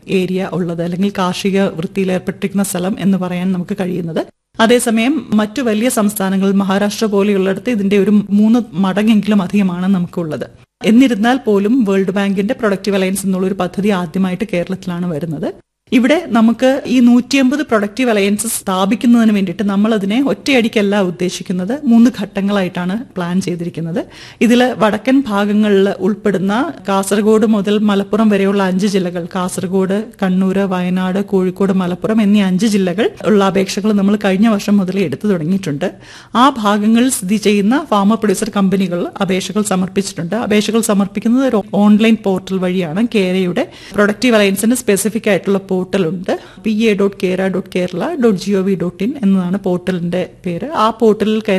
area ഉള്ളത് അല്ലെങ്കിൽ കാർഷിക വൃത്തിയിൽ ഏർപ്പെട്ടിരിക്കുന്ന സ്ഥലം എന്ന് പറയാൻ നമുക്ക് കഴിയുന്നത് അതേസമയം മറ്റു വലിയ സംസ്ഥാനങ്ങൾ മഹാരാഷ്ട്ര പോലെയുള്ളിടത്ത് ഇതിന്റെ ഒരു മൂന്ന് മടങ്ങെങ്കിലും അധികമാണ് നമുക്കുള്ളത് എന്നിരുന്നാൽ പോലും വേൾഡ് ബാങ്കിന്റെ പ്രൊഡക്റ്റീവ് അലയൻസ് എന്നുള്ള ഒരു പദ്ധതി ആദ്യമായിട്ട് കേരളത്തിലാണ് വരുന്നത് ഇവിടെ നമുക്ക് ഈ നൂറ്റിയമ്പത് പ്രൊഡക്റ്റീവ് അലയൻസ് സ്ഥാപിക്കുന്നതിന് വേണ്ടിയിട്ട് നമ്മൾ അതിനെ ഒറ്റയടിക്കല്ല ഉദ്ദേശിക്കുന്നത് മൂന്ന് ഘട്ടങ്ങളായിട്ടാണ് പ്ലാൻ ചെയ്തിരിക്കുന്നത് ഇതിൽ വടക്കൻ ഭാഗങ്ങളിൽ ഉൾപ്പെടുന്ന കാസർഗോഡ് മുതൽ മലപ്പുറം വരെയുള്ള അഞ്ച് ജില്ലകൾ കാസർഗോഡ് കണ്ണൂർ വയനാട് കോഴിക്കോട് മലപ്പുറം എന്നീ അഞ്ച് ജില്ലകൾ ഉള്ള അപേക്ഷകൾ നമ്മൾ കഴിഞ്ഞ വർഷം മുതൽ എടുത്തു തുടങ്ങിയിട്ടുണ്ട് ആ ഭാഗങ്ങളിൽ സ്ഥിതി ചെയ്യുന്ന ഫാമർ പ്രൊഡ്യൂസർ കമ്പനികൾ അപേക്ഷകൾ സമർപ്പിച്ചിട്ടുണ്ട് അപേക്ഷകൾ സമർപ്പിക്കുന്നത് ഒരു ഓൺലൈൻ പോർട്ടൽ വഴിയാണ് കേരയുടെ പ്രൊഡക്റ്റീവ് അലയൻസിന് സ്പെസിഫിക് ആയിട്ടുള്ള പോർട്ടലുണ്ട് P A dot Kera dot Kerala dot G O V dot in എന്നതാണ് പോർട്ടലിന്റെ പേര് ആ പോർട്ടലിൽ കയറി